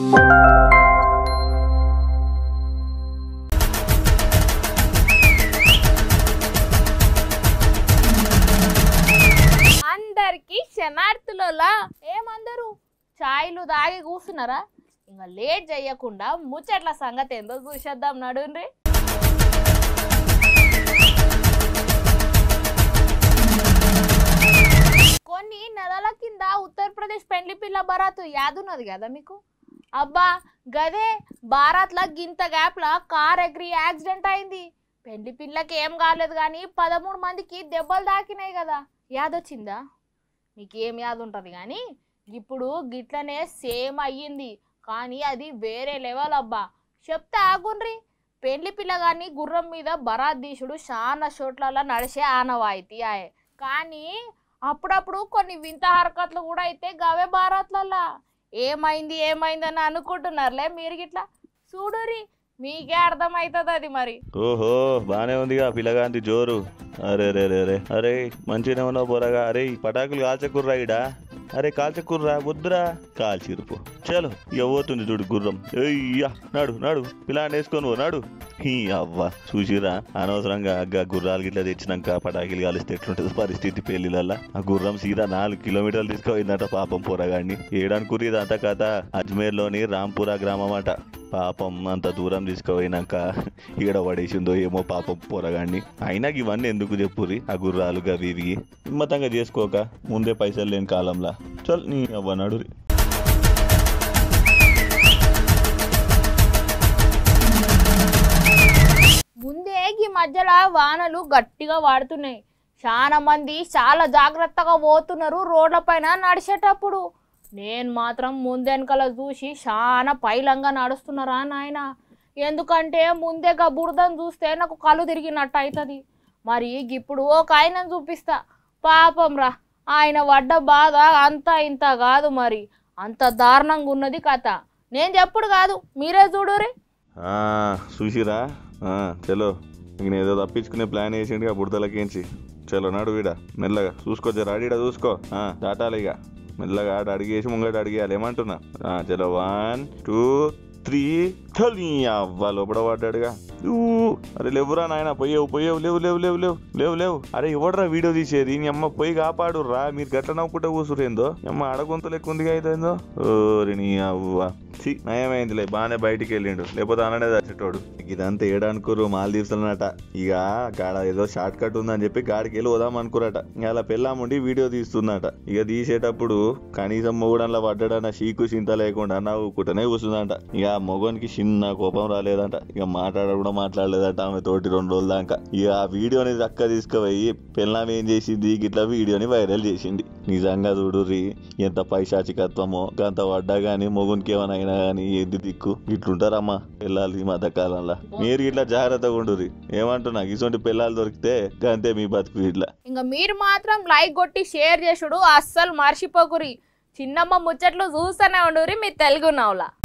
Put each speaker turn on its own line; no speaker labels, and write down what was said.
అందరికి శనార్థులలో ఏమందరు చాయ్లు దాగి కూర్చున్నారా ఇంకా లేట్ చేయకుండా ముచ్చట్ల సంగతి ఏందో చూసేద్దాం నడుండ్రి కొన్ని నెలల కింద ఉత్తరప్రదేశ్ పెండ్లి పిల్ల బరాతు యాదున్నది కదా మీకు అబ్బా గదే భారత్లో గింత గ్యాప్లా కార్ ఎగ్రి యాక్సిడెంట్ అయింది పెండ్లి పిల్లకి ఏం కాలేదు కానీ పదమూడు మందికి దెబ్బలు తాకినాయి కదా యాదొచ్చిందా మీకేం యాద ఉంటుంది కానీ ఇప్పుడు గిట్లనే సేమ్ అయ్యింది కానీ అది వేరే లెవెల్ అబ్బా చెప్తే ఆగుండ్రి పెండ్లి పిల్లగాన్ని గుర్రం మీద బరాత్ దీసుడు చాలా చోట్లలో నడిచే ఆనవాయితీ ఆయే కానీ అప్పుడప్పుడు కొన్ని వింత హరకట్లు కూడా అయితే గవే భారత్లల్లా ఏమైంది ఏమైందని అనుకుంటున్నారులే మీరు గిట్లా చూడురి మీకే అర్థమవుతుంది అది మరి
ఓహో బానే ఉందిగా పిల్లగాంది జోరు అరే రే రే రే అరే మంచిగానే ఉన్నావు పోరాగా అరే ఈ పటాకులు కాల్చకుర్రా ఇడా అరే కాల్చకుర్రా వద్దురా కాల్చిరుపు చలో ఇక పోతుంది చూడు గుర్రం అయ్యా నాడు నాడు పిల్లాన్ని వేసుకొని పో నాడు హీ అవ్వ చూసిరా అనవసరంగా అగ్గ గుర్రాలు గిట్లా తెచ్చినాక పటాకులు కాలిస్తే ఎట్లుంటుంది పరిస్థితి పెళ్లిలల్లా ఆ గుర్రం సీదా నాలుగు కిలోమీటర్లు తీసుకుపోయిందట పాపం పోరగాడిని ఏడానుకురి ఇదంతా కథ అజ్మేర్లోని రాంపురా గ్రామం అట పాపం అంత దూరం తీసుకుపోయినాక ఈడ పడేసిందో ఏమో పాపం పోరగాడిని అయినా ఇవన్నీ ఎందుకు చెప్పురి ఆ గుర్రాలు గవి ఇవి హిమ్మతంగా చేసుకోక ముందే పైసలు లేని కాలంలా చల్ నీ అవ్వనాడు
ముందే ఈ మధ్యలో వానలు గట్టిగా వాడుతున్నాయి చాలా మంది చాలా జాగ్రత్తగా పోతున్నారు రోడ్లపైన నడిచేటప్పుడు నేను మాత్రం ముందెనకల చూసి చాలా పైలంగా నడుస్తున్నారా నాయన ఎందుకంటే ముందే గా బురదను చూస్తే నాకు కళ్ళు తిరిగినట్టు అవుతుంది మరి ఇప్పుడు ఒక ఆయనను చూపిస్తా పాపం రా ఆయన పడ్డ బాధ అంత ఇంత కాదు మరి అంత దారుణంగా ఉన్నది కథ నేను చెప్పుడు కాదు మీరే చూడురి
చూసిరా ఆ, చలో ఇంక నేను ఏదో తప్పించుకునే ప్లాన్ వేసిండు బుడతలకించి చలో నాడు వీడ మెల్లగా చూసుకో జర ఆడిడ చూసుకో ఆ, దాటాలి ఇక మెల్లగా ఆడ అడిగేసి ముంగట అడిగేయాలి ఏమంటున్నా ఆ, చలో వన్ టూ త్రీ చల్ అవ్వ లోపల పడ్డాడుగా ఊ, అరే లేవురా నాయన పోయేవు పోయేవు లేవు లేవు లేవు లేవు లేవు లేవు అరే ఎవడరా వీడియో తీసేది నీ అమ్మ పోయి కాపాడు రా మీరు గట్ల నవ్వుకుంటే కూసురేందో నీ అమ్మ అడగొంత లెక్క ఉందిగా అయితేందో ఓరి నీ అవ్వ ఛీ, నయమైందిలే బాగానే బయటికి వెళ్ళిండు లేకపోతే అననే చచ్చేటోడు ఇదంతా ఏడనుకోరు మాల్దీవ్స్లనట ఇక గాడ ఏదో షార్ట్ కట్ ఉందని చెప్పి గాడికి వెళ్ళి వదాం అనుకురట ఇక అలా పెళ్ళాముండి వీడియో తీస్తుందట ఇక తీసేటప్పుడు కనీసం మొగుడంలో పడ్డాడన్న షీకు చింత లేకుండా నవ్వుకుంటూనే కూర్చుందంట ఇక ఆ మొగనికి చిన్న కోపం రాలేదంట ఇక మాట్లాడ కూడా మాట్లాడలేదట ఆమె తోటి రెండు రోజుల దాకా ఇక ఆ వీడియోని చక్క తీసుకుపోయి పెళ్ళాం ఏం చేసింది గిట్లా వీడియోని వైరల్ చేసింది నిజంగా చూడుర్రి ఎంత పైశాచికత్వమో గంత పడ్డా గానీ మొగునికి ఏమైనా అయినా గానీ ఎద్ది దిక్కు ఇట్లుంటారమ్మా పిల్లలు ఈ మధ్య కాలంలో మీరు ఇట్లా జాగ్రత్తగా ఉండుర్రి ఏమంటున్నా ఇటువంటి పిల్లలు దొరికితే గంతే మీ బతుకు ఇట్లా
ఇంకా మీరు మాత్రం లైక్ కొట్టి షేర్ చేసుడు అస్సలు మర్చిపోకురి చిన్నమ్మ ముచ్చట్లు చూస్తూనే ఉండురి మీ తెలుగు నవల